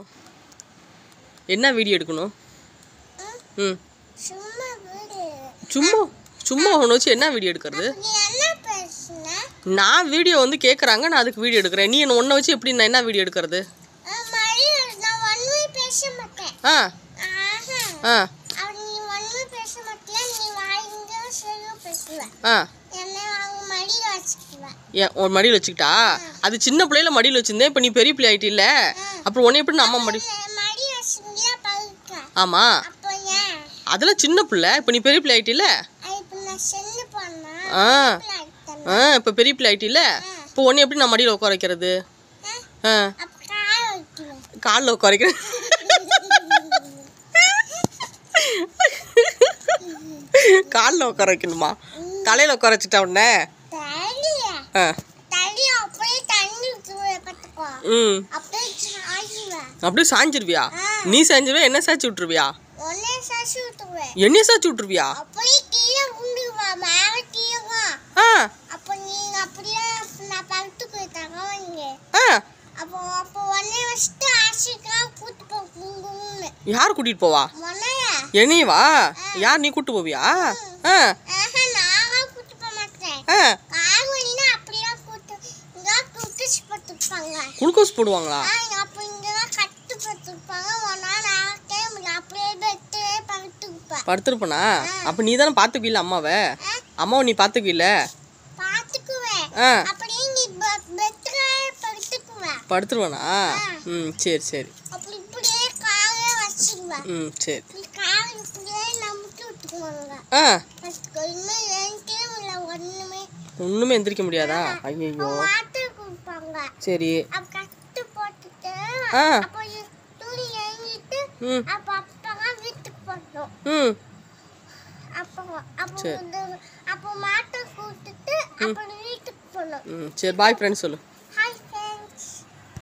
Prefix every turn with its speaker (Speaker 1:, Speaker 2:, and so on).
Speaker 1: எடுக்கணும் என்ன வீடியோ எடுக்கணும் ம்
Speaker 2: சும்மா வீடு
Speaker 1: சும்மா சும்மா ஒன்று வச்சு என்ன வீடியோ எடுக்கிறது
Speaker 2: நீ என்ன பேசுன
Speaker 1: நான் வீடியோ வந்து கேட்குறாங்க நான் அதுக்கு வீடியோ எடுக்கிறேன் நீ என்ன ஒன்றை வச்சு எப்படி நான் என்ன வீடியோ எடுக்கிறது
Speaker 2: மழை நான் ஒன்றுமே பேச மாட்டேன்
Speaker 1: ஆ
Speaker 2: ஆஹா
Speaker 1: ஆ
Speaker 2: அவன் நீ ஒன்றுமே பேச மாட்டியா நீ வாங்க சரியாக பேசுவ
Speaker 1: ஆ
Speaker 2: என்னை அவங்க மடியில் வச்சுக்குவேன்
Speaker 1: ஏன் ஒரு மடியில் வச்சுக்கிட்டா அது சின்ன பிள்ளையில மடியில் வச்சிருந்தேன் இப்போ நீ பெரிய பிள்ளை ஆயிட்டில்ல அப்புறம் உன்னை எப்படி நான் அம்மா மடி
Speaker 2: மடி வச்சுருந்தியா பழுக்க
Speaker 1: ஆமாம்
Speaker 2: அப்போ ஏன்
Speaker 1: அதெல்லாம் சின்ன பிள்ளை இப்போ நீ பெரிய பிள்ளை ஆயிட்டில்ல
Speaker 2: அது இப்போ நான் செல்லு போனா
Speaker 1: ஆ
Speaker 2: ஆகிட்டேன்
Speaker 1: ஆ இப்போ பெரிய பிள்ளை ஆயிட்டில்ல இப்போ உன்னை எப்படி நான் மடியில் உட்கார வைக்கிறது ஆ
Speaker 2: அப்போ காய வைக்குவேன்
Speaker 1: காலில் உட்கார வைக்கிறேன் காலில் உட்கார வைக்கணுமா தலையில் உட்கார வச்சுட்டா உடனே
Speaker 2: தலியா
Speaker 1: ஆ
Speaker 2: தலி அப்படியே தண்ணி ஊற்றுவேன் பார்த்துக்கோ
Speaker 1: ம்
Speaker 2: அப்படியே சாயுவேன்
Speaker 1: அப்படியே சாஞ்சிருவியா நீ சாஞ்சிருவியா என்ன சாய்ச்சி விட்டுருவியா
Speaker 2: ஒன்னே சாசி ஊற்றுவேன்
Speaker 1: என்னைய சாய்ச்சி விட்டுருவியா
Speaker 2: அப்படியே கீழே உண்டுவா மேலே கீழே
Speaker 1: ஆ
Speaker 2: அப்போ நீங்க அப்படியே நான் படுத்துக்குவேன் தகவங்க
Speaker 1: ஆ
Speaker 2: அப்போ அப்போ ஒன்னே வச்சுட்டு ஆசைக்கா கூட்டு போ குங்குமம்னு
Speaker 1: யார் கூட்டிகிட்டு போவா
Speaker 2: மொன்னைய
Speaker 1: என்னையவா யார் நீ கூட்டு போவியா ஆ
Speaker 2: ஆஹா நான் கூட்டு போக மாட்டேன்
Speaker 1: ஆ
Speaker 2: கார் வழினா அப்படியே கூட்டு இங்க குட்டிச்சு போட்டுருப்பாங்க
Speaker 1: குளுக்கோஸ் போடுவாங்களா
Speaker 2: அப்போ இங்கெல்லாம் கட்டு போட்டுருப்பாங்க ஒன்னா நான் டைம் அப்படியே பெட்டு படுத்துக்குப்பேன்
Speaker 1: படுத்துருப்பனா அப்போ நீ தானே பார்த்துக்குவில்ல அம்மாவை அம்மாவை நீ பார்த்துக்குவில்ல
Speaker 2: பார்த்துக்குவேன்
Speaker 1: ஆ
Speaker 2: அப்படியே நீ பெட்டுல படுத்துக்குவேன்
Speaker 1: படுத்துருவனா ம் சரி சரி
Speaker 2: அப்படி இப்படியே காலே வச்சுக்குவேன்
Speaker 1: ம் சரி
Speaker 2: இப்படி காலை இப்படியே நம்பிட்டு விட்டுக்குவாங்க
Speaker 1: ஆ
Speaker 2: ஃபஸ்ட்டு இன்னும் என்கிட்ட இல்லை ஒன்றுமே
Speaker 1: ஒன்றுமே எந்திரிக்க முடியாதா ஐயோ
Speaker 2: வாட்டர் கொடுப்பாங்க
Speaker 1: சரி
Speaker 2: அப்போ கட்டு போட்டுட்டு
Speaker 1: ஆ
Speaker 2: அப்போ இ- துணி எழுங்கிட்டு
Speaker 1: ம்
Speaker 2: அப்போ அப்பதான் வீட்டுக்கு போட்டோம்
Speaker 1: ம்
Speaker 2: அப்போ அப்போ
Speaker 1: சரி.
Speaker 2: வந்து- அப்போ மாட்டை கூட்டிட்டு அப்புறம் வீட்டுக்கு போனோம்
Speaker 1: ம் சரி பாய் ஃப்ரெண்ட் சொல்லு